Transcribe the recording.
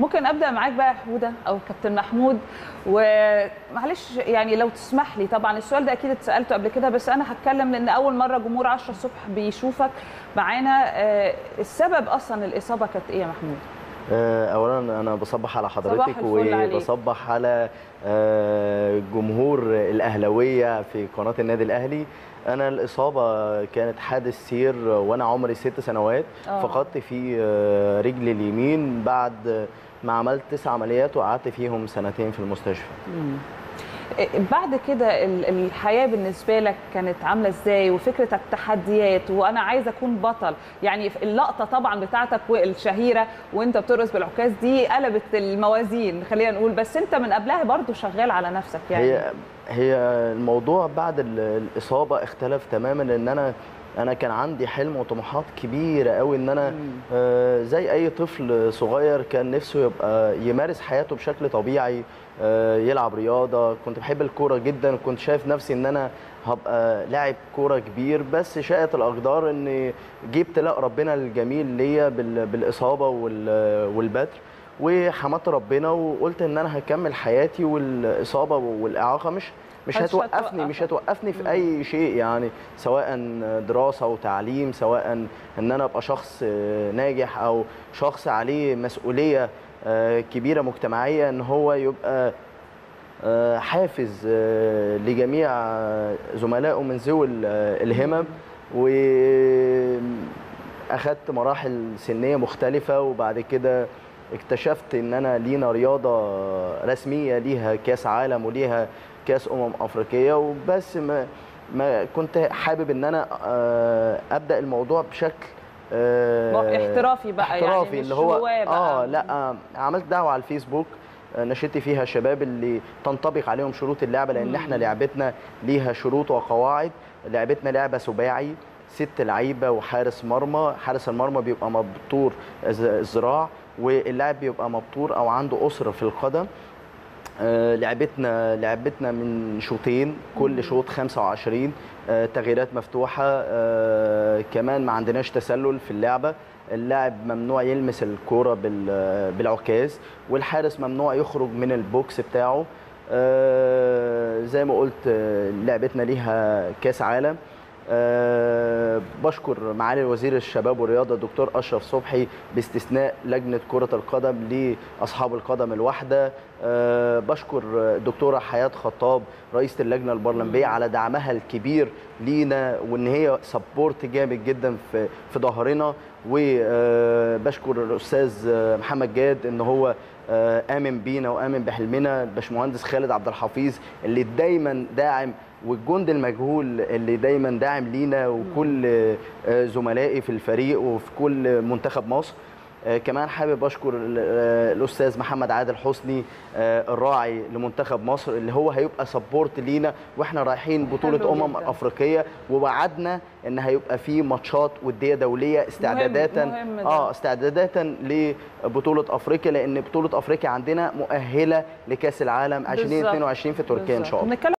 ممكن ابدا معاك بقى حوده او كابتن محمود ومعلش يعني لو تسمح لي طبعا السؤال ده اكيد اتسالته قبل كده بس انا هتكلم لان اول مره جمهور 10 الصبح بيشوفك معانا آه، السبب اصلا الاصابه كانت ايه يا محمود؟ آه، اولا انا بصبح على حضرتك الفل عليك. وبصبح على آه، جمهور الاهلاويه في قناه النادي الاهلي انا الاصابه كانت حادث سير وانا عمري ست سنوات آه. فقدت في آه، رجلي اليمين بعد ما عملت تسع عمليات وقعدت فيهم سنتين في المستشفى إيه، بعد كده ال- الحياه بالنسبه لك كانت عامله ازاي وفكره التحديات وانا عايزه اكون بطل يعني في اللقطه طبعا بتاعتك الشهيره وانت بترقص بالعكاز دي قلبت الموازين خلينا نقول بس انت من قبلها برضو شغال على نفسك يعني هي هي الموضوع بعد ال- الاصابه اختلف تماما لان انا انا كان عندي حلم وطموحات كبيره قوي ان انا مم. آه، زي اي طفل صغير كان نفسه يبقى يمارس حياته بشكل طبيعي آه، يلعب رياضه كنت بحب الكوره جدا كنت شايف نفسي ان انا هبقى لاعب كوره كبير بس شاءت الاقدار ان جه ابتلاء ربنا الجميل ليا بال- بالاصابه وال- والبتر وحمدت ربنا وقلت ان انا هكمل حياتي والاصابه والاعاقه مش مش مش هتوقفني مش هتوقفك. هتوقفني مم. في اي شيء يعني سواء دراسه وتعليم سواء ان انا ابقى شخص آه، ناجح او شخص عليه مسؤوليه آه، كبيره مجتمعيه ان هو يبقى آه، حافز آه، لجميع آه، زملائه من ذوي ال- آه، الهمم واخدت مراحل سنيه مختلفه وبعد كده اكتشفت ان انا لينا رياضه رسميه ليها كاس عالم وليها كاس امم افريقيه وبس ما ما كنت حابب ان انا آه، ابدا الموضوع بشكل آه، احترافي بقى يعني احترافي مش اللي هو هواة بقى. اه لا آه، عملت دعوه على الفيسبوك آه، نشدت فيها الشباب اللي تنطبق عليهم شروط اللعبه لان مم. احنا لعبتنا ليها شروط وقواعد لعبتنا لعبه سباعي ست لعيبه وحارس مرمى حارس المرمى بيبقى مبتور ز- الذراع واللاعب بيبقى مبتور او عنده اسر في القدم آه، لعبتنا لعبتنا من شوطين كل شوط 25 آه، تغييرات مفتوحه آه، كمان ما عندناش تسلل في اللعبه اللاعب ممنوع يلمس الكوره بال- بالعكاز والحارس ممنوع يخرج من البوكس بتاعه آه، زي ما قلت آه، لعبتنا ليها كاس عالم أه بشكر معالي وزير الشباب والرياضه الدكتور اشرف صبحي باستثناء لجنه كره القدم لاصحاب القدم الواحده أه بشكر الدكتوره حياه خطاب رئيسه اللجنه البرلمانيه على دعمها الكبير لينا وان هي سبورت جامد جدا في في ظهرنا وبشكر الاستاذ محمد جاد ان هو آه، امن بينا وامن بحلمنا الباشمهندس خالد عبد الحفيظ اللي دايما داعم والجند المجهول اللي دايما داعم لينا وكل آه، زملائي في الفريق وفي كل منتخب مصر آه، كمان حابب اشكر ال- آه، الاستاذ محمد عادل حسني آه، الراعي لمنتخب مصر اللي هو هيبقى سبورت لينا واحنا رايحين بطوله حلو امم جداً. افريقيه ووعدنا ان هيبقى في ماتشات وديه دوليه استعدادات مهم ده. اه استعدادات لبطوله افريقيا لان بطوله افريقيا عندنا مؤهله لكاس العالم بالظبط. 2022 في تركيا ان بالظبط. شاء الله بنتكلم